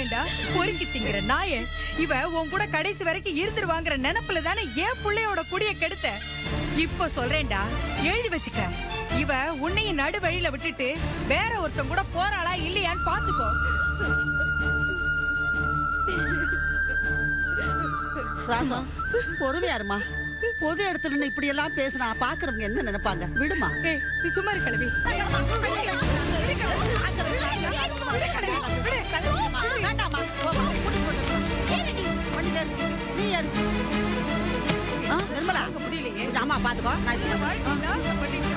ஏண்டா பொறுக்கி திங்கிற நாயே இவ உன் கூட கடைசி வரைக்கும் இருந்துருவாங்கிற நினைப்புல தானே ஏன் புள்ளையோட குடிய கெடுத்த இப்ப சொல்றேன்டா எழுதி வச்சுக்க இவ உன்னையும் நடு வழியில விட்டுட்டு வேற ஒருத்தன் கூட போறாளா இல்லையான்னு பாத்துக்கோ ராசா பொறுமையா இருமா பொது இடத்துல நின்னு இப்படி எல்லாம் பேசினா பாக்குறவங்க என்ன நினைப்பாங்க விடுமா ஏய் நீ சும்மா இரு கிளவி வேண்டாமா போமா, கூட்டிட்டு போட்டு வா. வண்டியில இரு. நீ ஏறு. நிர்மலா முடியலையே கொஞ்சம் அம்மா பாத்துக்கோ நான் இதுல வா. வாழ்க்கை நாசம் பண்ணிட்டேன்.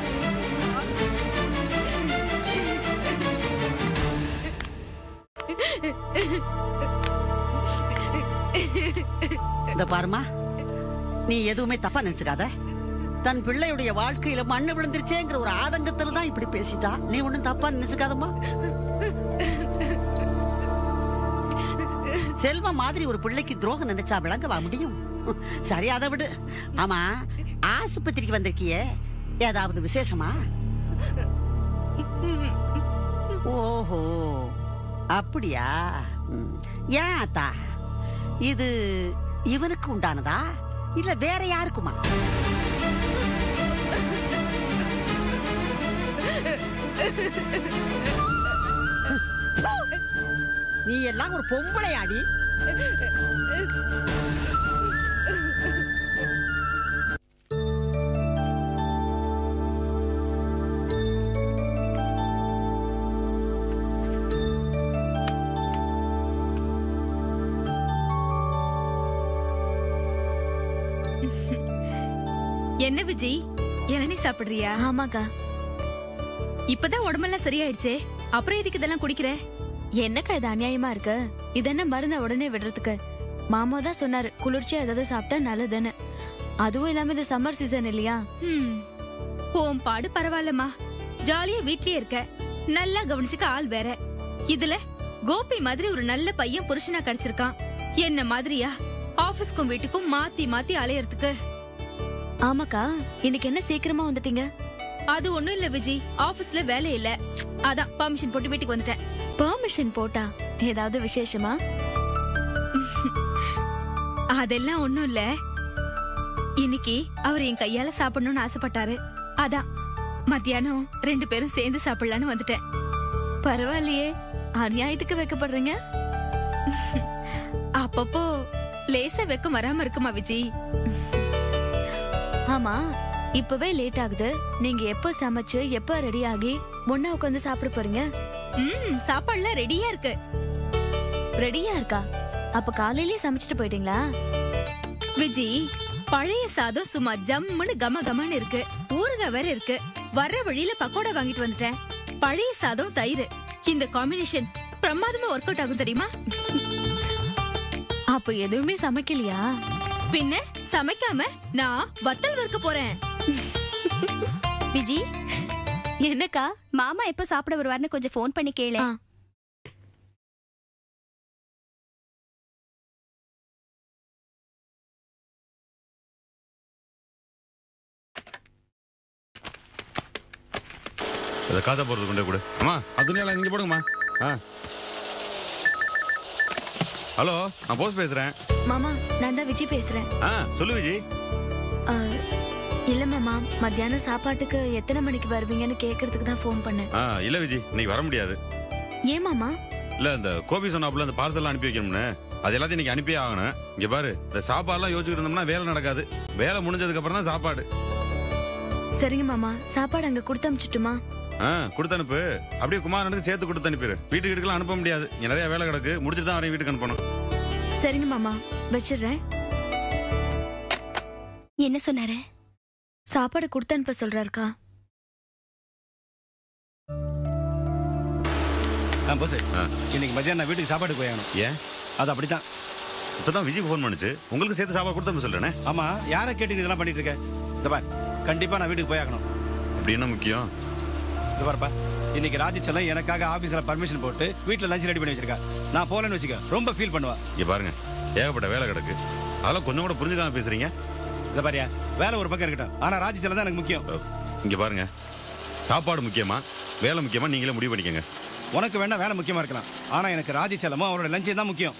இந்த பாருமா நீ எதுவுமே தப்பா நினைச்சுக்காத தன் பிள்ளையுடைய வாழ்க்கையில மண்ணு விழுந்துருச்சேங்கிற ஒரு ஆதங்கத்துல தான் இப்படி பேசிட்டா நீ ஒண்ணும் தப்பா நினைச்சுக்காதம்மா செல்வம் மாதிரி ஒரு பிள்ளைக்கு துரோகம் நினைச்சா விளங்கவா முடியும் சரி அதை விடு ஆமா ஆஸ்பத்திரிக்கு வந்திருக்கியே ஏதாவது விசேஷமா ஓஹோ அப்படியா ம். ஏன் அத்தா இது இவனுக்கு உண்டானதா இல்ல வேற யாருக்குமா நீ எல்லாம் ஒரு பொம்பளையாடி என்ன விஜய் இளநீ சாப்பிடுறியா ஆமாக்கா இப்பதான் உடம்பெல்லாம் சரியாயிடுச்சே அப்புறம் எதுக்கு இதெல்லாம் குடிக்கிற என்னக்கா இது அநியாயமா இருக்கு இது என்ன மருந்த உடனே விடுறதுக்கு மாமா தான் சொன்னாரு குளிர்ச்சியா ஏதாவது சாப்பிட்டா நல்லதுன்னு அதுவும் இல்லாம இது சம்மர் சீசன் இல்லையா ஹம். உன் பாடு பரவாயில்லம்மா ஜாலியா வீட்லயே இருக்க நல்லா கவனிச்சுக்க ஆள் வேற இதுல கோபி மாதிரி ஒரு நல்ல பையன் புருஷனா கிடைச்சிருக்கான் என்ன மாதிரியா ஆபீஸ்க்கும் வீட்டுக்கும் மாத்தி மாத்தி அலையறதுக்கு ஆமாக்கா இன்னைக்கு என்ன சீக்கிரமா வந்துட்டீங்க அது ஒண்ணும் இல்ல விஜய் ஆபீஸ்ல வேலை இல்ல அதான் பர்மிஷன் போட்டு வீட்டுக்கு வந்துட்டேன் பெர்மிஷன் போட்டா ஏதாவது விசேஷமா அதெல்லாம் ஒண்ணும் இல்ல இன்னைக்கு அவர் என் கையால சாப்பிடணும்னு ஆசைப்பட்டாரு அதான் மத்தியானம் ரெண்டு பேரும் சேர்ந்து சாப்பிடலான்னு வந்துட்டேன் பரவாயில்லையே அநியாயத்துக்கு வைக்கப்படுறீங்க அப்பப்போ லேசா வெக்கம் வராம இருக்குமா விஜய் ஆமா இப்பவே லேட் ஆகுது நீங்க எப்போ சமைச்சு எப்போ ரெடி ஆகி ஒண்ணா உட்காந்து சாப்பிட போறீங்க ம் சாப்பாடுலாம் ரெடியா இருக்கு ரெடியா இருக்கா அப்ப காலையிலேயே சமைச்சிட்டு போயிட்டீங்களா விஜய் பழைய சாதம் சும்மா ஜம்முன்னு கம கமன்னு இருக்கு ஊறுகாய் வேற இருக்கு வர்ற வழியில பக்கோடா வாங்கிட்டு வந்துட்டேன் பழைய சாதம் தயிர் இந்த காம்பினேஷன் பிரமாதமா ஒர்க் அவுட் ஆகும் தெரியுமா அப்ப எதுவுமே சமைக்கலையா பின்ன சமைக்காம நான் வத்தல் வறுக்க போறேன் விஜி என்னக்கா மாமா எப்ப சாப்பிட வருவார்னு கொஞ்சம் ஃபோன் பண்ணி கேளு ஆ. அதை காதா போறது கொண்டே கொடு அம்மா அதுல நீங்க போடுங்கம்மா ஆ ஹலோ நான் போஸ் பேசுறேன் மாமா நான் தான் விஜி பேசுறேன் ஆ சொல்லு விஜய் ஆ, இல்ல மாமா மத்தியானம் சாப்பாட்டுக்கு எத்தனை மணிக்கு வருவீங்கன்னு கேக்குறதுக்கு தான் ஃபோன் பண்ணேன் ஆ இல்ல விஜய் இன்னைக்கு வர முடியாது ஏன் மாமா இல்ல இந்த கோபி சொன்னாப்புல இந்த பார்சல் அனுப்பி வைக்கணும்னு அது எல்லாத்தையும் இன்னைக்கு அனுப்பியே ஆகணும் இங்க பாரு இந்த சாப்பாடுலாம் யோசிச்சுட்டு இருந்தோம்னா வேலை நடக்காது வேலை முடிஞ்சதுக்கு அப்புறம் தான் சாப்பாடு சரிங்க மாமா சாப்பாடு அங்க கொடுத்து அனுப்பிச்சிட்டுமா ஆ கொடுத்து அனுப்பு அப்படியே குமாரனுக்கு சேர்த்து கொடுத்து அனுப்பிடு வீட்டுக்கு வீட்டுக்குலாம் அனுப்ப முடியாது இங்க நிறைய வேலை கிடக்கு முடிச்சுட்டு தான் வரையும் வீட்டுக்கு அனுப்பணும் சரிங்க மாமா வச்சிடுறேன் என்ன சொன்னாரு சாப்பாடு கொடுத்து அனுப்ப சொல்றாருக்கா ஆ போஸ் ஆ. இன்னைக்கு மதியானம் நான் வீட்டுக்கு சாப்பாடு போயாகணும் ஏன் அது அப்படித்தான் இப்பதான் விஜய் ஃபோன் பண்ணுச்சு உங்களுக்கு சேர்த்து சாப்பாடு கொடுத்து அனுப்ப சொல்றேனே ஆமா யாரை கேட்டு நீ இதெல்லாம் பண்ணிட்டு இருக்க இந்த பார் கண்டிப்பா நான் வீட்டுக்கு போயாகணும் அப்படி என்ன முக்கியம் இந்த பாருப்பா இன்னைக்கு ராஜிச்செல்லாம் எனக்காக ஆபீஸ்ல பர்மிஷன் போட்டு வீட்டுல லஞ்ச் ரெடி பண்ணி வச்சிருக்கா நான் போலன்னு வச்சுக்க ரொம்ப ஃபீல் பண்ணுவா இங்க பாருங்க ஏகப்பட்ட வேலை கிடக்கு அதெல்லாம் கொஞ்சம் கூட புரிஞ்சுக்காம பேசுறீங்க இந்த பாரியா வேலை ஒரு பக்கம் இருக்கட்டும் ஆனா ராஜிச்செல்லாம் தான் எனக்கு முக்கியம் இங்க பாருங்க சாப்பாடு முக்கியமா வேலை முக்கியமா நீங்களே முடிவு பண்ணிக்கங்க உனக்கு வேணா வேலை முக்கியமா இருக்கலாம் ஆனா எனக்கு ராஜி செல்லமும் அவரோட லஞ்சம் தான் முக்கியம்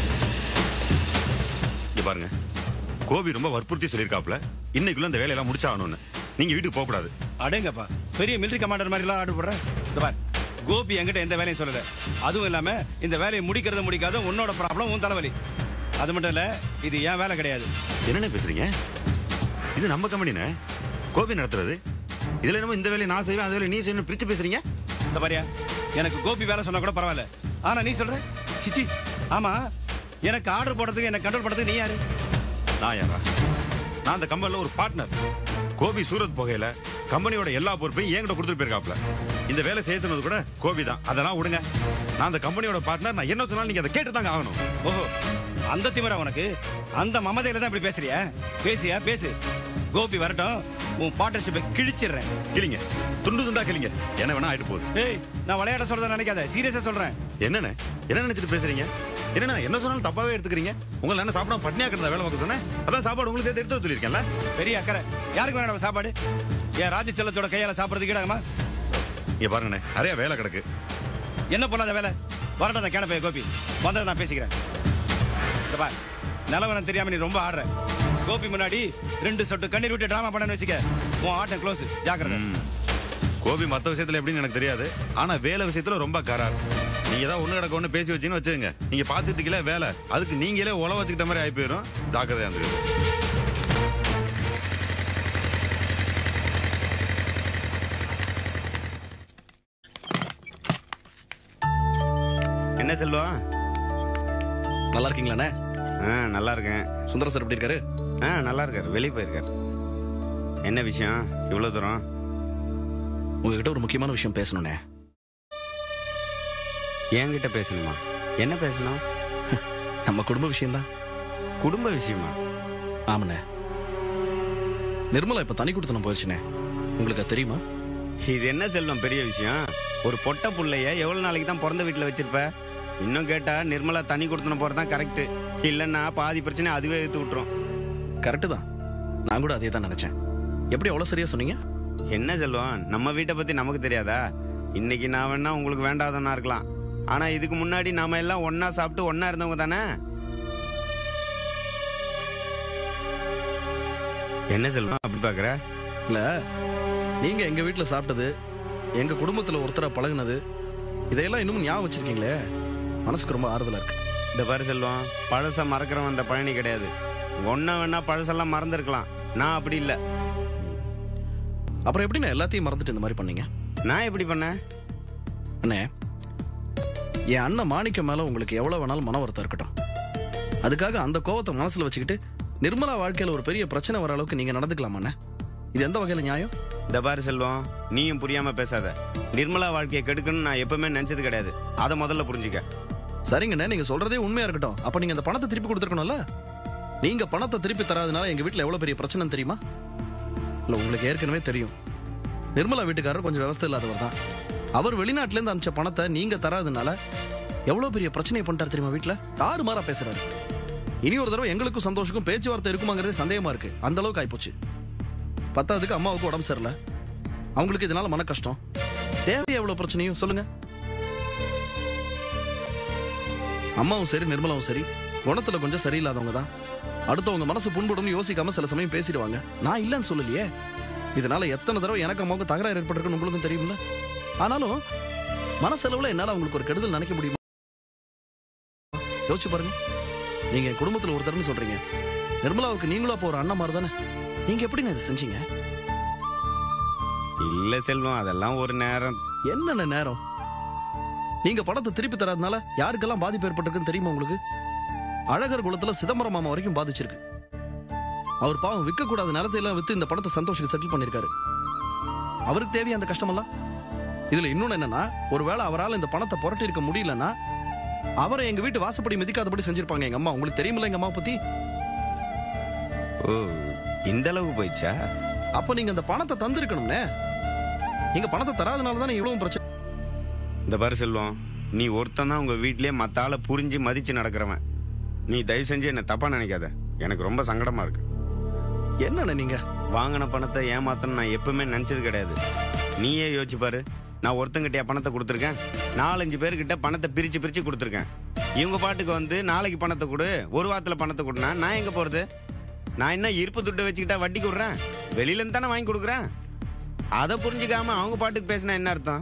இங்க பாருங்க கோபி ரொம்ப வற்புறுத்தி சொல்லியிருக்காப்ல இன்னைக்குள்ள இந்த வேலையெல்லாம் முடிச்சாகணும்னு நீங்க வீட்டுக்கு போக கூடாது அடேங்கப்பா பெரிய மிலிட்டரி கமாண்டர் மாதிரி எல்லாம் ஆர்டர் போடுறேன் இந்த பார் கோபி என்கிட்ட எந்த வேலையும் சொல்லல அதுவும் இல்லாம இந்த வேலையை முடிக்கிறது முடிக்காத உன்னோட ப்ராப்ளம் உன் தலைவலி அது மட்டும் இல்ல இது என் வேலை கிடையாது என்னண்ணே பேசுறீங்க இது நம்ம கம்பெனிண்ணே கோபி நடத்துறது இதுல என்னமோ இந்த வேலையை நான் செய்வேன் அந்த வேலையை நீ செய்யணும் பிரிச்சு பேசுறீங்க இந்த பாரியா எனக்கு கோபி வேலை சொன்னா கூட பரவாயில்ல ஆனா நீ சொல்ற சிச்சி ஆமா எனக்கு ஆர்டர் போடுறதுக்கு என்ன கண்ட்ரோல் பண்றதுக்கு நீ யாரு நான் யாரா நான் அந்த கம்பெனில ஒரு பார்ட்னர் கோபி சூரத் போகையில கம்பெனியோட எல்லா பொறுப்பையும் என்கிட்ட கொடுத்துட்டு போயிருக்காப்ல இந்த வேலை செய்ய சொன்னது கூட கோபி தான் அதெல்லாம் விடுங்க நான் அந்த கம்பெனியோட பார்ட்னர் நான் என்ன சொன்னாலும் நீங்க அதை கேட்டு தாங்க ஆகணும் ஓஹோ அந்த திமிரா உனக்கு அந்த மமதையில தான் இப்படி பேசுறியா பேசியா பேசு கோபி வரட்டும் உன் பார்ட்னர்ஷிப்பை கிழிச்சிடுறேன் கிளிங்க துண்டு துண்டா கிளிங்க என்ன வேணா ஆயிட்டு போகுது ஏய் நான் விளையாட சொல்றத நினைக்காத சீரியஸா சொல்றேன் என்னண்ணே என்ன நினைச்சிட்டு பேசுறீங்க என்னண்ணா என்ன சொன்னாலும் தப்பாவே எடுத்துக்கிறீங்க உங்களை என்ன சாப்பிடாம பட்னியா கிடந்த வேலை பார்க்க சொன்னேன் அதான் சாப்பாடு உங்களுக்கு சேர்த்து எடுத்து சொல்லியிருக்கேன்ல பெரிய அக்கறை யாருக்கு வேணும் சாப்பாடு ஏன் ராஜ செல்லத்தோட கையால சாப்பிடுறதுக்கு ஈடாகுமா இங்க பாருங்கண்ணே நிறைய வேலை கிடக்கு என்ன பண்ணாத வேலை வரட்டும் அந்த கேனப்பைய கோபி வந்ததை நான் பேசிக்கிறேன் இந்த பார் நிலவரம் தெரியாம நீ ரொம்ப ஆடுற கோபி முன்னாடி ரெண்டு சொட்டு கண்ணீர் விட்டு டிராமா பண்ணனு வச்சுக்க உன் ஆட்டம் க்ளோஸ் ஜாக்கிரதை ம். கோபி மத்த விஷயத்துல எப்படின்னு எனக்கு தெரியாது ஆனா வேலை விஷயத்துல ரொம்ப கரார் நீங்க ஏதாவது ஒண்ணு கிடக்க ஒண்ணு பேசி வச்சீங்கன்னு வச்சுங்க நீங்க பாத்துட்டு இருக்கீங்களே வேலை அதுக்கு நீங்களே உழ வச்சுக்கிட்ட மாதிரி ஆகி போயிடும் ஜாக்கிரதையா இருந்துருக்கு என்ன செல்வம் நல்லா இருக்கீங்களாண்ணே ஆ நல்லா இருக்கேன் சுந்தர சார் எப்படி இருக்காரு ஆ நல்லா இருக்காரு வெளியே போயிருக்காரு என்ன விஷயம் இவ்வளவு தூரம் உங்ககிட்ட ஒரு முக்கியமான விஷயம் பேசணுண்ணே என்கிட்ட பேசணுமா என்ன பேசணும் நம்ம குடும்ப விஷயம்தான் குடும்ப விஷயமா ஆமாண்ணே நிர்மலா இப்ப தனி கொடுத்தனம் போயிடுச்சுண்ணே உங்களுக்கு அது தெரியுமா இது என்ன செல்வம் பெரிய விஷயம் ஒரு பொட்ட புள்ளைய எவ்வளவு நாளைக்கு தான் பிறந்த வீட்டுல வச்சிருப்ப இன்னும் கேட்டா நிர்மலா தண்ணி கொடுத்துன போறதான் கரெக்ட் இல்லைன்னா பாதி பிரச்சனை அதுவே எடுத்து விட்டுரும் கரெக்டு தான் நான் கூட அதே தான் நினைச்சேன் எப்படி அவ்வளோ சரியா சொன்னீங்க என்ன செல்வம் நம்ம வீட்டை பத்தி நமக்கு தெரியாதா இன்னைக்கு நான் வேணா உங்களுக்கு வேண்டாதவனா இருக்கலாம் ஆனா இதுக்கு முன்னாடி நாம எல்லாம் ஒண்ணா சாப்பிட்டு ஒண்ணா இருந்தவங்க தானே என்ன செல்வம் அப்படி பாக்குற இல்ல நீங்க எங்க வீட்டுல சாப்பிட்டது எங்க குடும்பத்துல ஒருத்தரா பழகுனது இதையெல்லாம் இன்னும் ஞாபகம் வச்சிருக்கீங்களே மனசுக்கு ரொம்ப ஆறுதலா இருக்கு இந்த பாரு செல்வம் பழச மறக்கிறவன் அந்த பழனி கிடையாது ஒன்ன வேணா பழசெல்லாம் மறந்துருக்கலாம் நான் அப்படி இல்லை அப்புறம் எப்படி நான் எல்லாத்தையும் மறந்துட்டு இந்த மாதிரி பண்ணீங்க நான் எப்படி பண்ணேன் அண்ணே என் அண்ணன் மாணிக்கம் மேல உங்களுக்கு எவ்வளவு வேணாலும் மன வருத்தம் இருக்கட்டும் அதுக்காக அந்த கோவத்தை மனசுல வச்சுக்கிட்டு நிர்மலா வாழ்க்கையில ஒரு பெரிய பிரச்சனை வர அளவுக்கு நீங்க நடந்துக்கலாமாண்ணே இது எந்த வகையில நியாயம் இந்த பாரு செல்வம் நீயும் புரியாம பேசாத நிர்மலா வாழ்க்கையை கெடுக்கணும்னு நான் எப்பவுமே நினைச்சது கிடையாது அதை முதல்ல புரிஞ்சுக்க சரிங்கண்ணே நீங்க சொல்றதே உண்மையா இருக்கட்டும் அப்ப நீங்க அந்த பணத்தை திருப்பி கொடுத்துருக்கணும்ல நீங்க பணத்தை திருப்பி தராதனால எங்க வீட்ல எவ்வளவு பெரிய பிரச்சனை தெரியுமா இல்ல உங்களுக்கு ஏற்கனவே தெரியும் நிர்மலா வீட்டுக்காரர் கொஞ்சம் விவசாய இல்லாதவர் தான் அவர் வெளிநாட்டுல இருந்து அனுப்பிச்ச பணத்தை நீங்க தராதனால எவ்வளவு பெரிய பிரச்சனையை பண்ணிட்டார் தெரியுமா வீட்ல தாறு மாறா பேசுறாரு இனி ஒரு தடவை எங்களுக்கும் சந்தோஷக்கும் பேச்சுவார்த்தை இருக்குமாங்கிறதே சந்தேகமா இருக்கு அந்த அளவுக்கு ஆயிப்போச்சு பத்தாவதுக்கு அம்மாவுக்கு உடம்பு சரியில்லை அவங்களுக்கு இதனால மன கஷ்டம் தேவையா எவ்வளவு பிரச்சனையும் சொல்லுங்க அம்மாவும் சரி நிர்மலாவும் சரி குணத்துல கொஞ்சம் சரியில்லாதவங்க தான் அடுத்தவங்க மனசு புண்படும் யோசிக்காம சில சமயம் பேசிடுவாங்க நான் இல்லைன்னு சொல்லலையே இதனால எத்தனை தடவை எனக்கு அம்மாவுக்கு தகராறு ஏற்பட்டிருக்குன்னு உங்களுக்கும் தெரியும்ல ஆனாலும் மனசளவுல என்னால அவங்களுக்கு ஒரு கெடுதல் நினைக்க முடியுமா யோசிச்சு பாருங்க நீங்க என் குடும்பத்துல ஒருத்தர்னு சொல்றீங்க நிர்மலாவுக்கு நீங்களும் அப்போ ஒரு அண்ணன் மாதிரி தானே நீங்க எப்படி இதை செஞ்சீங்க இல்ல செல்வம் அதெல்லாம் ஒரு நேரம் என்னென்ன நேரம் நீங்க பணத்தை திருப்பி தராதனால யாருக்கெல்லாம் பாதிப்பு ஏற்பட்டிருக்குன்னு தெரியுமா உங்களுக்கு அழகர் குளத்துல சிதம்பரம் மாமா வரைக்கும் பாதிச்சிருக்கு அவர் பாவம் விற்க கூடாத நிலத்தை எல்லாம் வித்து இந்த பணத்தை சந்தோஷுக்கு செட்டில் பண்ணிருக்காரு அவருக்கு தேவையா அந்த கஷ்டமெல்லாம் இதுல இன்னொன்னு என்னன்னா ஒருவேளை அவரால் இந்த பணத்தை புரட்டி இருக்க முடியலன்னா அவரை எங்க வீட்டு வாசப்படி மிதிக்காதபடி செஞ்சிருப்பாங்க எங்க அம்மா உங்களுக்கு தெரியுமில்ல எங்க அம்மா பத்தி ஓ இந்த அளவு போயிடுச்சா அப்ப நீங்க அந்த பணத்தை தந்திருக்கணும்னே நீங்க பணத்தை தராதனால தானே இவ்வளவு பிரச்சனை இந்த பாரு செல்வம் நீ ஒருத்தன் தான் உங்க வீட்லயே மத்த ஆளை புரிஞ்சு மதிச்சு நடக்கிறவன் நீ தயவு செஞ்சு என்ன தப்பா நினைக்காத எனக்கு ரொம்ப சங்கடமா இருக்கு என்னண்ணே நீங்க வாங்கின பணத்தை ஏமாத்தணும் நான் எப்பவுமே நினைச்சது கிடையாது நீயே யோசிச்சு பாரு நான் ஒருத்தங்கிட்டயா பணத்தை கொடுத்துருக்கேன் நாலஞ்சு பேர்கிட்ட பணத்தை பிரிச்சு பிரிச்சு கொடுத்துருக்கேன் இவங்க பாட்டுக்கு வந்து நாளைக்கு பணத்தை கொடு ஒரு வாரத்தில் பணத்தை கொடுனா நான் எங்க போறது நான் என்ன இருப்பு துட்டை வச்சுக்கிட்டா வட்டி கொடுறேன் வெளியில இருந்து தானே வாங்கி கொடுக்குறேன் அதை புரிஞ்சுக்காம அவங்க பாட்டுக்கு பேசினா என்ன அர்த்தம்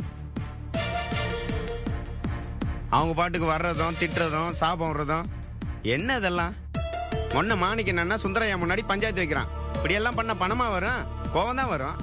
அவங்க பாட்டுக்கு வர்றதும் திட்டுறதும் சாபம் விடுறதும் என்ன இதெல்லாம் முன்ன மாணிக்க என்னன்னா சுந்தரையா முன்னாடி பஞ்சாயத்து வைக்கிறான் இப்படியெல்லாம் பண்ண பணமா வரும் கோவம் தான் வரும்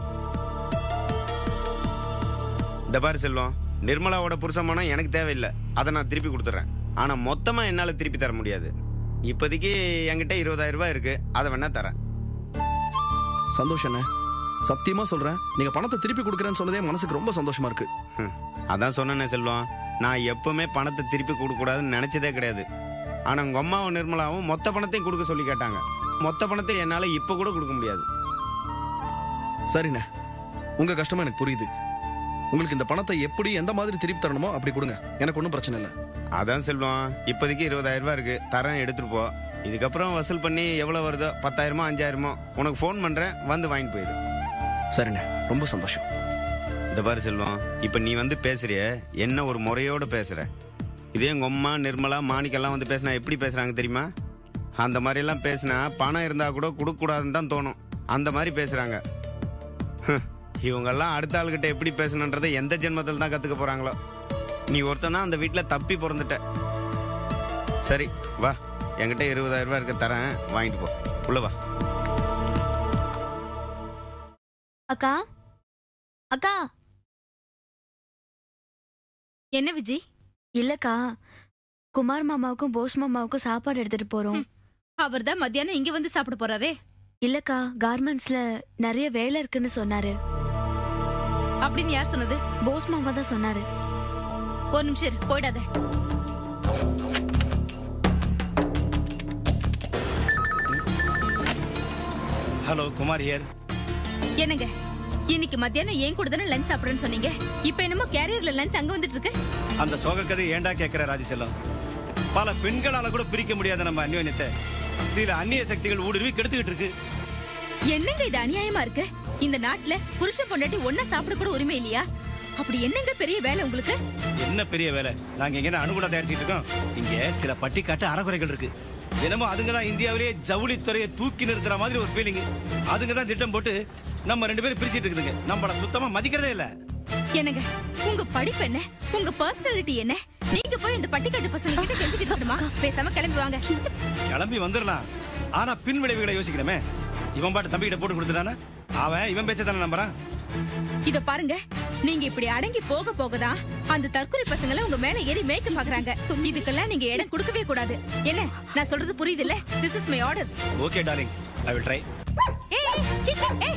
இந்த பாரு செல்வம் நிர்மலாவோட புருஷன் பணம் எனக்கு தேவையில்லை அதை நான் திருப்பி கொடுத்துட்றேன் ஆனா மொத்தமா என்னால திருப்பி தர முடியாது இப்போதைக்கு என்கிட்ட இருபதாயிரம் ரூபாய் இருக்கு அதை வேணா தரேன் சந்தோஷம் அண்ணே சத்தியமா சொல்றேன் நீங்க பணத்தை திருப்பி கொடுக்குறேன்னு சொன்னதே மனசுக்கு ரொம்ப சந்தோஷமா இருக்கு ஹம், அதான் சொன்னேனே செல்வம் நான் எப்பவுமே பணத்தை திருப்பி கொடுக்க கூடாதுன்னு நினைச்சதே கிடையாது ஆனா உங்க அம்மாவும் நிர்மலாவும் மொத்த பணத்தையும் கொடுக்க சொல்லி கேட்டாங்க மொத்த பணத்தை என்னால இப்ப கூட கொடுக்க முடியாது சரிண்ணே உங்க கஷ்டமா எனக்கு புரியுது உங்களுக்கு இந்த பணத்தை எப்படி எந்த மாதிரி திருப்பி தரணுமோ அப்படி கொடுங்க எனக்கு ஒன்றும் பிரச்சனை இல்லை அதான் செல்வம் இப்போதைக்கு இருபதாயிரம் ரூபாய் இருக்கு தரேன் எடுத்துட்டு போ இதுக்கப்புறம் வசூல் பண்ணி எவ்வளவு வருதோ பத்தாயிரமோ அஞ்சாயிரமோ உனக்கு ஃபோன் பண்றேன் வந்து வாங்கிட்டு போயிடு சரிண்ணே ரொம்ப சந்தோஷம் இந்த பாரு செல்வம் இப்போ நீ வந்து பேசுறிய என்ன ஒரு முறையோட பேசுற இதே உங்க அம்மா நிர்மலா மாணிக்கெல்லாம் வந்து பேசினா எப்படி பேசுறாங்க தெரியுமா அந்த மாதிரி எல்லாம் பேசினா பணம் இருந்தா கூட கொடுக்கக்கூடாதுன்னு தான் தோணும் அந்த மாதிரி பேசுறாங்க ஹம், இவங்கெல்லாம் அடுத்த ஆளுகிட்ட எப்படி பேசணுன்றதை எந்த ஜென்மத்தில் தான் கத்துக்க போறாங்களோ நீ ஒருத்தன் தான் அந்த வீட்டில் தப்பி பிறந்துட்ட சரி வா என்கிட்ட இருபதாயிரம் ரூபாய் இருக்க தரேன் வாங்கிட்டு போ உள்ள வா அக்கா அக்கா என்ன விஜய் இல்லக்கா குமார் மாமாவுக்கும் போஸ் மாமாவுக்கும் சாப்பாடு எடுத்துட்டு போறோம் அவர் தான் மத்தியானம் இங்க வந்து சாப்பிட போறாரே இல்லக்கா கார்மெண்ட்ஸ்ல நிறைய வேலை இருக்குன்னு சொன்னாரு அப்படின்னு யார் சொன்னது போஸ் மாமா தான் சொன்னாரு ஒரு நிமிஷம் இரு, போயிடாத ஹலோ குமார் ஹியர் என்னங்க இன்னைக்கு மத்தியானம் ஏன் கூட தானே லஞ்ச் சாப்பிடுறேன்னு சொன்னீங்க இப்ப என்னமோ கேரியர்ல லஞ்ச் அங்க வந்துட்டு இருக்கு அந்த சோக கதை ஏன்டா கேட்கிற ராஜசெல்லம் பல பெண்களால கூட பிரிக்க முடியாத நம்ம அந்யோன்யத்தை சில அந்நிய சக்திகள் ஊடுருவி கெடுத்துக்கிட்டு இருக்கு என்னங்க இது அநியாயமா இருக்கு இந்த நாட்டுல புருஷன் பொண்டாட்டி ஒன்னா சாப்பிட கூட உரிமை இல்லையா அப்படி என்னங்க பெரிய வேலை உங்களுக்கு என்ன பெரிய வேலை நாங்க எங்க அணுகுணா தயாரிச்சுட்டு இருக்கோம் இங்க சில பட்டிக்காட்டு அறகுறைகள் இருக்கு தினமும் அதுங்க தான் இந்தியாவிலேயே ஜவுளித்துறையை தூக்கி நிறுத்துற மாதிரி ஒரு ஃபீலிங் அதுங்க தான் திட்டம் போட்டு நம்ம ரெண்டு பேரும் பிரிச்சிட்டு இருக்குதுங்க நம்மள சுத்தமா மதிக்கிறதே இல்ல என்னங்க உங்க படிப்பு என்ன உங்க பர்சனாலிட்டி என்ன நீங்க போய் இந்த பட்டிக்காட்டு பசங்க கிட்ட கெஞ்சிக்கிட்டு இருக்கணுமா பேசாம கிளம்பி வாங்க கிளம்பி வந்துடலாம் ஆனா பின் விளைவுகளை யோசிக்கிறோமே இவன் பாட்டு தம்பி கிட்ட போட்டு கொடுத்துட்டானா அவன் இவன் பேச்ச தானே நம்புறான் இத பாருங்க நீங்க இப்படி அடங்கி போக போகதான் அந்த தற்கொலை பசங்களை உங்க மேல ஏறி மேய்க்க பாக்குறாங்க இதுக்கெல்லாம் நீங்க இடம் கொடுக்கவே கூடாது என்ன நான் சொல்றது புரியுது இல்ல this is my order okay darling I will try ஏய், ஏய், சி, சி, ஏய்.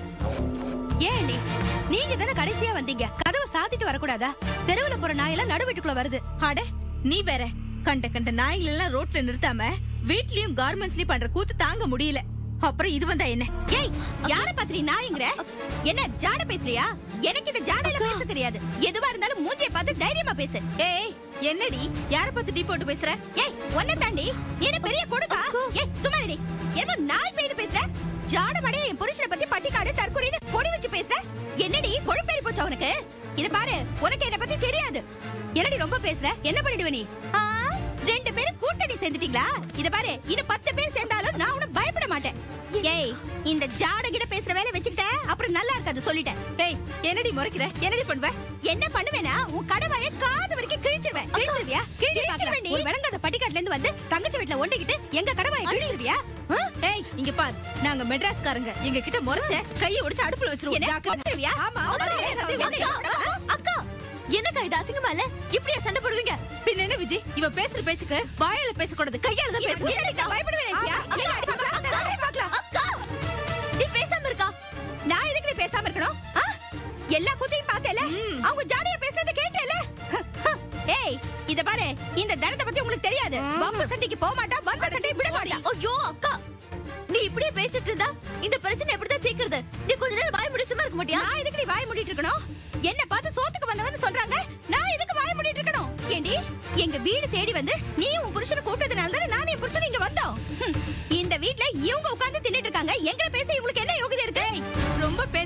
ஏன் நீ நீங்க தானே கடைசியா வந்தீங்க கதவை சாத்திட்டு வரக்கூடாதா தெருவுல போற நாயெல்லாம் நடு வீட்டுக்குள்ள வருது அட நீ வேற கண்ட கண்ட நாய்கள் எல்லாம் ரோட்ல நிறுத்தாம வீட்லயும் கார்மெண்ட்ஸ்லயும் பண்ற கூத்து தாங்க முடியல அப்புறம் இது வந்தா என்ன ஏய் யார பத்திரி நாயங்கிற என்ன ஜாட பேசுறியா எனக்கு இந்த ஜாடையில பேச தெரியாது எதுவா இருந்தாலும் மூஞ்சிய பார்த்து தைரியமா பேசு ஏய் என்னடி யார பத்தி டீ போட்டு பேசுற ஏய் ஒன்ன தாண்டி என்ன பெரிய கொடுக்கா ஏய் சும்மா இருடி என்ன நாய் பேரு பேசுற ஜாட மடைய என் புருஷனை பத்தி பட்டிக்காடு தற்கொலைன்னு பொடி வச்சு பேசுற என்னடி கொழுப்பேறி போச்சு அவனுக்கு இத பாரு உனக்கு என்ன பத்தி தெரியாது என்னடி ரொம்ப பேசுற என்ன பண்ணிடுவ நீ ஆ, ரெண்டு பேரும் கூட்டணி சேர்ந்துட்டீங்களா இத பாரு இன்னும் பத்து பேர் சேர்ந்தாலும் நான் உனக்கு பயப்பட மாட்டேன் ஏய் இந்த ஜாட கிட்ட பேசுற வேலை வச்சுக்கிட்ட அப்புறம் நல்லா இருக்காது சொல்லிட்டேன் ஏய் என்னடி முறைக்கிற என்னடி பண்ணுவ என்ன பண்ணுவேனா உன் கடவாய காது வரைக்கும் கிழிச்சிருவேன் கிழிச்சிருவியா கிழிச்சிருவேன் ஒரு விளங்காத பட்டிக்காட்டுல இருந்து வந்து தங்கச்சி வீட்டுல ஒண்டிக்கிட்டு எங்க கடவாய கிழிச்சிருவியா ஆ? ஏய் இங்க பார் நாங்க மெட்ராஸ்காரங்க எங்க கிட்ட முறைச்ச கைய ஒடிச்சு அடுப்புல வச்சிருவோம் என்ன? ஜாக்கிரதை. கொன்னுருவியா? ஆமா அக்கா, அதே சந்தேகம் அக்கா, இல்லை. அக்கா என்னக்கா இது அசிங்கமா இல்ல இப்படியா சண்டை போடுவீங்க பின்ன என்ன விஜய் இவ பேசுற பேச்சுக்கு வாயால பேசக்கூடாது கையால தான் பேசணும் என்ன நீ பயப்படுவேன் நினைச்சியா? எங்க அடி பார்க்கலாம்? அடி பார்க்கலாம். அக்கா நீ பேசாம இருக்கா நான் எதுக்கு நீ பேசாம இருக்கணும் ஆ? எல்லா கூத்தையும் பார்த்தேல அவங்க ஜாடியா பேசுறத கேட்டேல ஏய் இத பாரு இந்த தனத்தை பத்தி உங்களுக்கு தெரியாது பம்பு சண்டைக்கு போக மாட்டா வந்த சண்டைக்கு விட மாட்டா ஐயோ அக்கா நீ இப்படியே பேசிட்டு இருந்தா இந்த பிரச்சனை எப்படிதான் தீர்க்கிறது நீ கொஞ்ச நேரம் வாய் முடிச்சுமா இருக்க மாட்டியா நான் எதுக்கு நீ வாய் மூடிட்டு இருக்கணும் என்ன பார்த்து சோத்துக்கு வந்தவன்னு சொல்றாங்க நான் எதுக்கு வாய் மூடிட்டு இருக்கணும் ஏண்டி எங்க வீடு தேடி வந்து நீ உன் புருஷனை கூப்பிட்டதுனால தானே நான் என் புருஷன் இங்க வந்தோம் ஹம், இந்த வீட்ல இவங்க உட்கார்ந்து தின்னுட்டு இருக்காங்க எங்களை பேச இவங்களுக்கு என்ன யோகிதை இருக்கு ரொம்ப பேச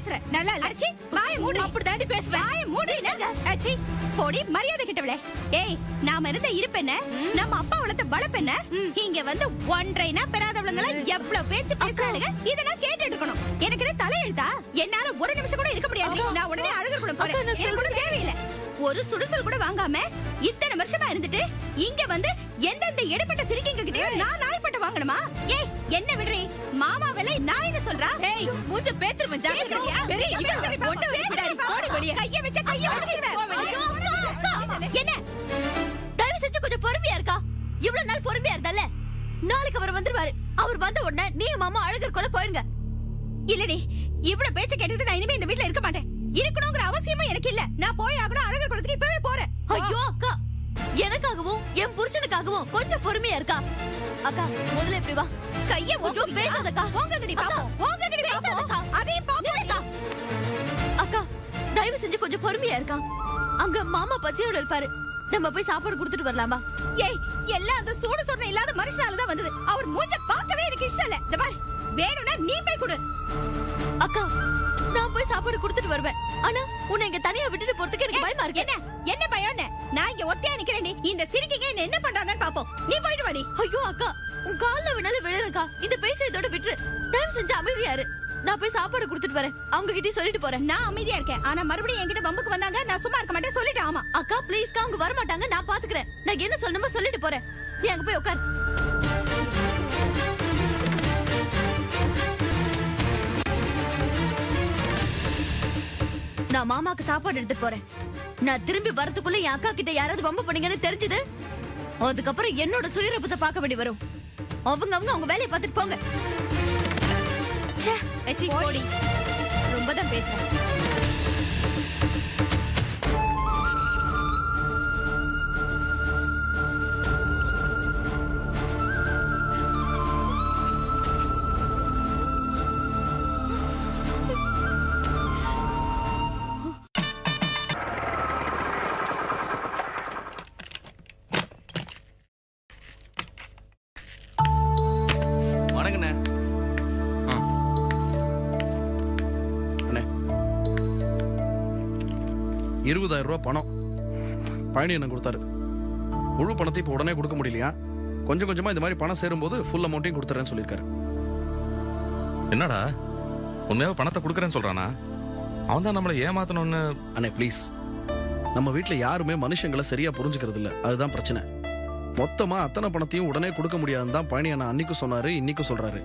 பேசுற நல்லா இல்ல அச்சி வாய மூடு அப்படி தாண்டி பேசுவேன் வாய மூடு என்னங்க அச்சி போடி மரியாதை கிட்டவளே ஏய் நாம இருந்த இருப்பென்ன நம்ம அப்பா வளர்த்த வளப்பென்ன இங்க வந்து ஒன்றைனா பெறாதவங்கள எவ்வளவு பேச்சு பேசுறாளுங்க இதெல்லாம் கேட்டு எடுக்கணும் எனக்கு இது தலையெழுத்தா என்னால ஒரு நிமிஷம் கூட இருக்க முடியாது நான் உடனே அழுகர் குளம் போறேன் எனக்கு கூட தேவையில்லை ஒரு சுடுசல் கூட வாங்காம இத்தனை வருஷமா இருந்துட்டு இங்க வந்து எந்தெந்த எடுப்பட்ட சிரிக்கிங்க கிட்டயோ நான் நாய்ப்பட்ட வாங்கணுமா ஏய் என்ன விடுறி மாமா விலை நான் என்ன சொல்றா ஏய் மூஞ்ச பேத்துருவேன் ஜாக்கிரதையா பெரிய இவன் ஒண்ணு விடாடி போடி வெளிய கைய வச்ச கைய வச்சிருவேன் என்ன தயவு செஞ்சு கொஞ்சம் பொறுமையா இருக்கா இவ்வளவு நாள் பொறுமையா இருந்தால நாளைக்கு அவர் வந்துருவாரு அவர் வந்த உடனே நீ மாமா அழகர் கொள்ள போயிருங்க இல்லடி இவ்வளவு பேச்ச கேட்டுட்டு நான் இனிமே இந்த வீட்ல இருக்க மாட்டேன் இருக்கணுங்கிற அவசியமும் எனக்கு இல்ல நான் போய் ஆகணும் அழகர் குளத்துக்கு இப்பவே போறேன் ஐயோ அக்கா எனக்காகவும் என் புருஷனுக்காகவும் கொஞ்சம் பொறுமையா இருக்கா அக்கா முதல்ல இப்படி வா கைய ஐயோ பேசாதக்கா உங்க கடி பாப்போம் உங்க கடி பேசாதக்கா அதே பாப்போம் அக்கா தயவு செஞ்சு கொஞ்சம் பொறுமையா இருக்கா அங்க மாமா பசியோட இருப்பாரு நம்ம போய் சாப்பாடு கொடுத்துட்டு வரலாமா ஏய் எல்லாம் அந்த சூடு சொன்ன இல்லாத மனுஷனால தான் வந்தது அவர் மூஞ்ச பார்க்கவே எனக்கு இஷ்டம் இல்ல இந்த பாரு வேணும்னா நீ போய் கொடு அக்கா நான் போய் சாப்பாடு கொடுத்துட்டு வருவேன் ஆனா உன்னை இங்க தனியா விட்டுட்டு போறதுக்கு எனக்கு பயமா இருக்கு என்ன என்ன பயம் நான் இங்க ஒத்தையா நிக்கிறேன் இந்த சிரிக்கிங்க என்ன என்ன பண்றாங்கன்னு பாப்போம் நீ போயிட்டு வாடி ஐயோ அக்கா உன் கால்ல வேணாலும் விழுறக்கா இந்த பேச்சை இதோட விட்டுரு தயவு செஞ்சு அமைதியா இரு நான் போய் சாப்பாடு கொடுத்துட்டு வரேன் அவங்க கிட்ட சொல்லிட்டு போறேன் நான் அமைதியா இருக்கேன் ஆனா மறுபடியும் என்கிட்ட வம்புக்கு வந்தாங்க நான் சும்மா இருக்க மாட்டேன் சொல்லிட்டு ஆமா அக்கா ப்ளீஸ்க்கா அவங்க வர மாட்டாங்க நான் பாத்துக்கிறேன் நான் என்ன சொல்லணுமோ சொல்லிட்டு போறேன் நீ அங்க போய் உட்கார் நான் மாமாக்கு சாப்பாடு எடுத்துட்டு போறேன் நான் திரும்பி வரதுக்குள்ள என் அக்கா கிட்ட யாராவது வம்பு பண்ணீங்கன்னு தெரிஞ்சது அதுக்கப்புறம் என்னோட சுயரூபத்தை பார்க்க வேண்டி வரும் அவங்க அவங்க அவங்க வேலையை பார்த்துட்டு போங்க ச்சே, ஏச்சி, போடி ரொம்ப தான் பேசுறேன் வணக்கண்ணே அண்ணே இருபதாயிரம் ரூபாய் பணம் பழனி என்ன கொடுத்தாரு முழு பணத்தை இப்போ உடனே கொடுக்க முடியலையா கொஞ்சம் கொஞ்சமா இந்த மாதிரி பணம் சேரும்போது ஃபுல் அமௌண்ட்டையும் கொடுத்துறேன்னு சொல்லியிருக்காரு என்னடா உண்மையாவே பணத்தை கொடுக்குறேன்னு சொல்றானா அவன் தான் நம்மளை ஏமாத்தணும்னு அண்ணே ப்ளீஸ் நம்ம வீட்டில் யாருமே மனுஷங்களை சரியா புரிஞ்சுக்கிறது இல்ல அதுதான் பிரச்சனை மொத்தமா அத்தனை பணத்தையும் உடனே கொடுக்க முடியாதுன்னு தான் பழனி அண்ணா அன்னைக்கும் சொன்னாரு இன்னைக்கும் சொல்றாரு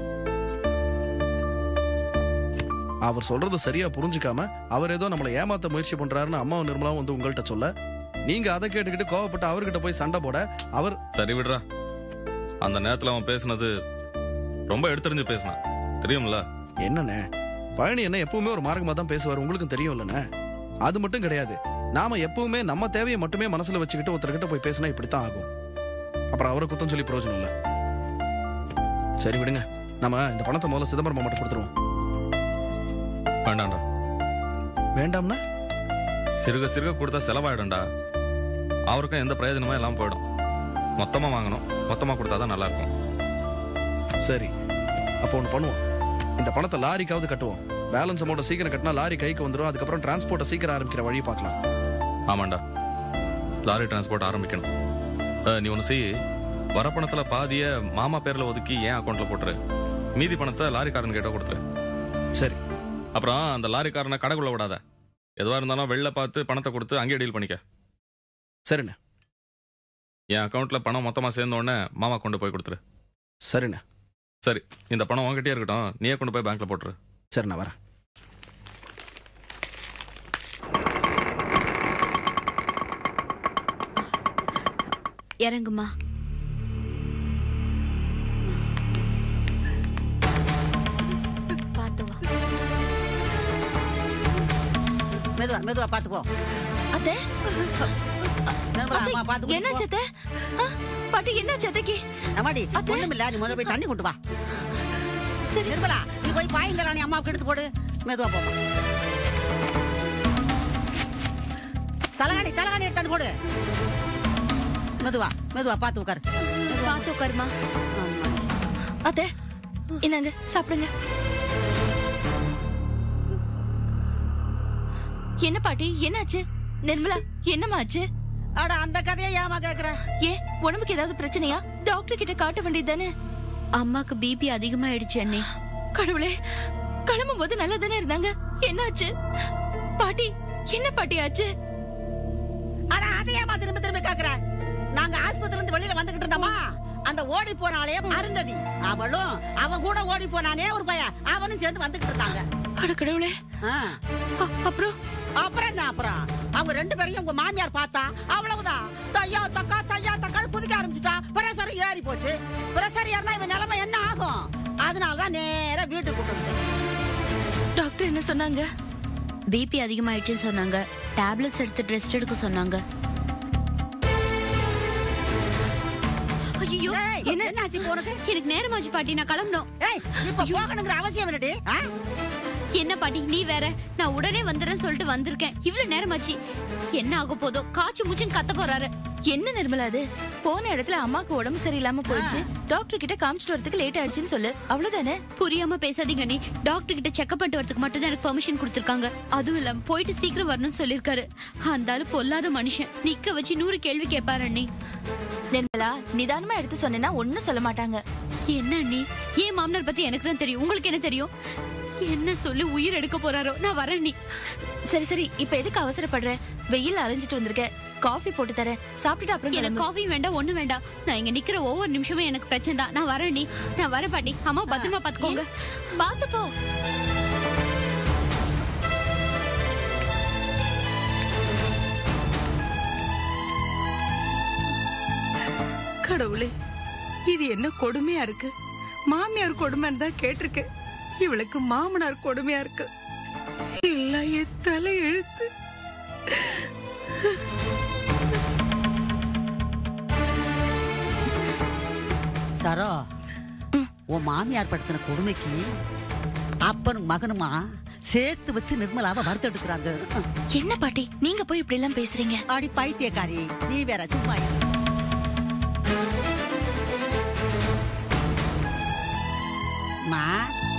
அவர் சொல்றது சரியா புரிஞ்சுக்காம அவர் ஏதோ நம்மளை ஏமாத்த முயற்சி பண்றாருன்னு அம்மாவும் நிர்மலாவும் வந்து உங்கள்கிட்ட சொல்ல நீங்க அதை கேட்டுக்கிட்டு கோவப்பட்டு அவர்கிட்ட போய் சண்டை போட அவர் சரி விடுறா அந்த நேரத்துல அவன் பேசுனது ரொம்ப எடுத்தறிஞ்சு பேசினான் தெரியும்ல என்னண்ணே பழனி என்ன எப்பவுமே ஒரு மார்க்கமா தான் பேசுவார் உங்களுக்கும் தெரியும் இல்லைண்ணே அது மட்டும் கிடையாது நாம எப்பவுமே நம்ம தேவையை மட்டுமே மனசுல வச்சுக்கிட்டு ஒருத்தர்கிட்ட போய் பேசினா இப்படித்தான் ஆகும் அப்புறம் அவரை குத்தம் சொல்லி பிரயோஜனம் இல்ல சரி விடுங்க நம்ம இந்த பணத்தை முதல்ல சிதம்பரம் மாமாட்ட கொடுத்துருவோம் வேண்டாம்டா வேண்டாம்னா சிறுக சிறுக கொடுத்தா செலவாயிடும்டா அவருக்கும் எந்த பிரயோஜனமும் இல்லாம போயிடும் மொத்தமா வாங்கணும் மொத்தமா கொடுத்தாதான் நல்லா இருக்கும் சரி அப்போ ஒன்று பண்ணுவோம் இந்த பணத்தை லாரிக்காவது கட்டுவோம் பேலன்ஸ் அமௌண்ட் சீக்கிரம் கட்டினா லாரி கைக்கு வந்துடும் அதுக்கப்புறம் டிரான்ஸ்போர்ட்டை சீக்கிரம் ஆரம்பிக்கிற வழி பார்க்கலாம் ஆமாண்டா லாரி டிரான்ஸ்போர்ட் ஆரம்பிக்கணும் அஹ், நீ ஒன்று செய் வர பணத்துல பாதிய மாமா பேர்ல ஒதுக்கி என் அக்கௌண்ட்ல போட்டுரு மீதி பணத்தை லாரிக்காரன் கிட்ட கொடுத்துரு சரி அப்புறம் அந்த லாரிக்காரனை கடைக்குள்ள விடாத எதுவா இருந்தாலும் வெளில பார்த்து பணத்தை கொடுத்து அங்கேயே டீல் பண்ணிக்க சரிண்ணே என் அக்கௌண்ட்ல பணம் மொத்தமா சேர்ந்த உடனே மாமா கொண்டு போய் கொடுத்துரு சரிண்ணே சரி இந்த பணம் உன்கிட்டயே இருக்கட்டும் நீயே கொண்டு போய் பேங்க்ல போட்டுரு சரி நான் வரேன் இறங்குமா பாத்து வா மெதுவா மெதுவா பாத்து போ அத்தை நிர்மலா, அத்தை, அம்மா பாத்து என்ன சத்த பாட்டி என்ன சத்தைக்கு அம்மாடி அத்தை. ஒண்ணுமில்ல நீ முதல்ல போய் தண்ணி கொண்டு வா சரி நிர்மலா நீ போய் பாயங்கரா நீ அம்மாவுக்கு எடுத்து போடு மெதுவா போமா தலகாணி தலகாணி எடுத்து போடு மெதுவா மெதுவா பாத்து உட்காரு பாத்து உட்காருமா அத்தை என்னங்க சாப்பிடுங்க என்ன பாட்டி என்னாச்சு நிர்மலா என்னமாச்சு அட அந்த கதையை ஏமா கேக்குற ஏன் உடம்புக்கு ஏதாவது பிரச்சனையா டாக்டர் கிட்ட காட்ட வேண்டியது அம்மாக்கு பிபி அதிகமாயிடுச்சு அண்ணே கடவுளே கிளம்பும் போது நல்லா தானே இருந்தாங்க என்னாச்சு பாட்டி என்ன பாட்டி ஆச்சு ஆனா அதை ஏமா திரும்ப திரும்ப கேக்குற நாங்க ஆஸ்பத்திரில இருந்து வெளியில வந்துகிட்டு இருந்தோமா அந்த ஓடி போனாலே அருந்ததி அவளும் அவன் கூட ஓடி போனானே ஒரு பையன் அவனும் சேர்ந்து வந்துகிட்டு இருந்தாங்க அட கடவுளே ஆ. அ- அப்புறம் அப்புறம் என்ன அப்புறம் அவங்க ரெண்டு பேரையும் உங்க மாமியார் பார்த்தா அவ்வளவுதான் தையா தக்கா தையா தக்கான்னு குதிக்க ஆரம்பிச்சிட்டா பிரஷர் ஏறி போச்சு பிரஷர் ஏறினா இவன் நிலைமை என்ன ஆகும் அதனாலதான் நேரா வீட்டுக்கு கூட்டு வந்துட்டேன் டாக்டர் என்ன சொன்னாங்க பிபி அதிகமாயிடுச்சுன்னு சொன்னாங்க டேப்லெட்ஸ் எடுத்து ரெஸ்ட் எடுக்க சொன்னாங்க ஐயோ ஏய், என்ன என்னாச்சு இப்போ உனக்கு எனக்கு நேரமாச்சு பாட்டி நான் கிளம்பணும் ஏய் இப்ப போகணுங்கிற அவசியம் என்னடி ஆ? என்ன பாட்டி நீ வேற நான் உடனே வந்துடுறேன்னு சொல்லிட்டு வந்திருக்கேன் இவ்வளவு நேரமாச்சு என்ன ஆக போதோ காய்ச்சி மூச்சுன்னு கத்த போறாரு என்ன நிர்மலா அது போன இடத்துல அம்மாக்கு உடம்பு சரியில்லாம போயிடுச்சு டாக்டர் கிட்ட காமிச்சிட்டு வரதுக்கு லேட் ஆயிடுச்சுன்னு சொல்லு அவ்வளவுதானே புரியாம பேசாதீங்க நீ டாக்டர் கிட்ட செக்அப் பண்ணிட்டு வரதுக்கு மட்டும் தான் எனக்கு பெர்மிஷன் கொடுத்திருக்காங்க அதுவும் இல்லாம போயிட்டு சீக்கிரம் வரணும்னு சொல்லிருக்காரு அந்த ஆளு பொல்லாத மனுஷன் நிக்க வச்சு நூறு கேள்வி கேட்பாரு அண்ணி நிர்மலா நிதானமா எடுத்து சொன்னேன்னா ஒண்ணும் சொல்ல மாட்டாங்க என்ன அண்ணி ஏன் மாமனார் பத்தி எனக்கு தான் தெரியும் உங்களுக்கு என்ன தெரியும் என்ன சொல்லி உயிர் எடுக்க போறாரோ நான் வரேன் நீ சரி சரி இப்ப எதுக்கு அவசரப்படுற வெயில் அலைஞ்சிட்டு வந்திருக்க காஃபி போட்டு தரேன் சாப்பிட்டுட்டு அப்புறம் எனக்கு கிளம்பு. காஃபி வேண்டாம் ஒண்ணு வேண்டாம் நான் இங்க நிக்கிற ஒவ்வொரு நிமிஷமும் எனக்கு பிரச்சனை தான் நான் வரேன் நீ நான் வரேன் பாட்டி அம்மா பத்திரமா பாத்துக்கோங்க பாத்து போ கடவுளே இது என்ன கொடுமையா இருக்கு மாமியார் கொடுமைன்னு தான் கேட்டிருக்கு இவளுக்கு மாமனார் கொடுமையா இருக்கு இல்ல என் தலை எழுத்து சரோ உன் மாமியார் படுத்தின கொடுமைக்கு அப்பனும் மகனுமா சேர்த்து வச்சு நிர்மலாவை வறுத்தெடுக்கிறாங்க என்ன பாட்டி நீங்க போய் இப்படி எல்லாம் பேசுறீங்க அடி பைத்தியக்காரி நீ வேற சும்மா இரு. மா